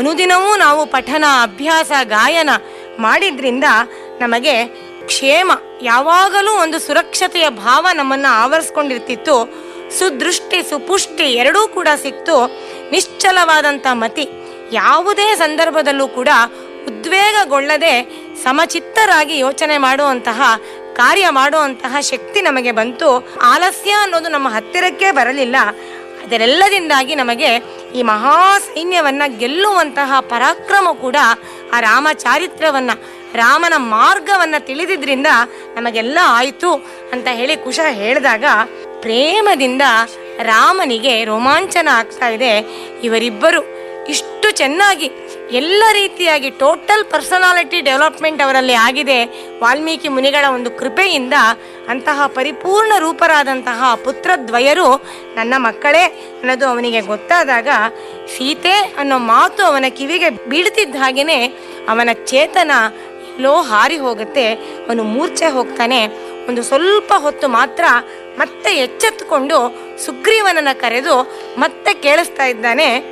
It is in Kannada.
ಅನುದಿನವೂ ನಾವು ಪಠನ ಅಭ್ಯಾಸ ಗಾಯನ ಮಾಡಿದ್ರಿಂದ ನಮಗೆ ಕ್ಷೇಮ ಯಾವಾಗಲೂ ಒಂದು ಸುರಕ್ಷತೆಯ ಭಾವ ನಮ್ಮನ್ನು ಆವರಿಸ್ಕೊಂಡಿರ್ತಿತ್ತು ಸುದೃಷ್ಟಿ ಸುಪುಷ್ಟಿ ಎರಡೂ ಕೂಡ ಸಿಕ್ತು ನಿಶ್ಚಲವಾದಂಥ ಮತಿ ಯಾವುದೇ ಸಂದರ್ಭದಲ್ಲೂ ಕೂಡ ಉದ್ವೇಗಗೊಳ್ಳದೆ ಸಮಚಿತ್ತರಾಗಿ ಯೋಚನೆ ಮಾಡುವಂತಹ ಕಾರ್ಯ ಮಾಡುವಂತಹ ಶಕ್ತಿ ನಮಗೆ ಬಂತು ಆಲಸ್ಯ ಅನ್ನೋದು ನಮ್ಮ ಹತ್ತಿರಕ್ಕೆ ಬರಲಿಲ್ಲ ಅದರೆಲ್ಲದಿಂದಾಗಿ ನಮಗೆ ಈ ಮಹಾ ಸೈನ್ಯವನ್ನ ಗೆಲ್ಲುವಂತಹ ಪರಾಕ್ರಮ ಕೂಡ ಆ ರಾಮ ಚಾರಿತ್ರವನ್ನ ರಾಮನ ಮಾರ್ಗವನ್ನ ತಿಳಿದಿದ್ರಿಂದ ನಮಗೆಲ್ಲ ಆಯಿತು ಅಂತ ಹೇಳಿ ಕುಶ ಹೇಳಿದಾಗ ಪ್ರೇಮದಿಂದ ರಾಮನಿಗೆ ರೋಮಾಂಚನ ಆಗ್ತಾ ಇದೆ ಇವರಿಬ್ಬರು ಇಷ್ಟು ಚೆನ್ನಾಗಿ ಎಲ್ಲ ರೀತಿಯಾಗಿ ಟೋಟಲ್ ಪರ್ಸನಾಲಿಟಿ ಡೆವಲಪ್ಮೆಂಟ್ ಅವರಲ್ಲಿ ಆಗಿದೆ ವಾಲ್ಮೀಕಿ ಮುನಿಗಳ ಒಂದು ಕೃಪೆಯಿಂದ ಅಂತಹ ಪರಿಪೂರ್ಣ ರೂಪರಾದಂತಹ ಪುತ್ರದ್ವಯರು ನನ್ನ ಮಕ್ಕಳೇ ಅನ್ನೋದು ಅವನಿಗೆ ಗೊತ್ತಾದಾಗ ಸೀತೆ ಅನ್ನೋ ಮಾತು ಅವನ ಕಿವಿಗೆ ಬೀಳ್ತಿದ್ದ ಹಾಗೇನೆ ಅವನ ಚೇತನ ಎಲ್ಲೋ ಹಾರಿ ಹೋಗುತ್ತೆ ಅವನು ಮೂರ್ಛೆ ಹೋಗ್ತಾನೆ ಒಂದು ಸ್ವಲ್ಪ ಹೊತ್ತು ಮಾತ್ರ ಮತ್ತೆ ಎಚ್ಚೆತ್ತುಕೊಂಡು ಸುಗ್ರೀವನನ್ನ ಕರೆದು ಮತ್ತೆ ಕೇಳಿಸ್ತಾ ಇದ್ದಾನೆ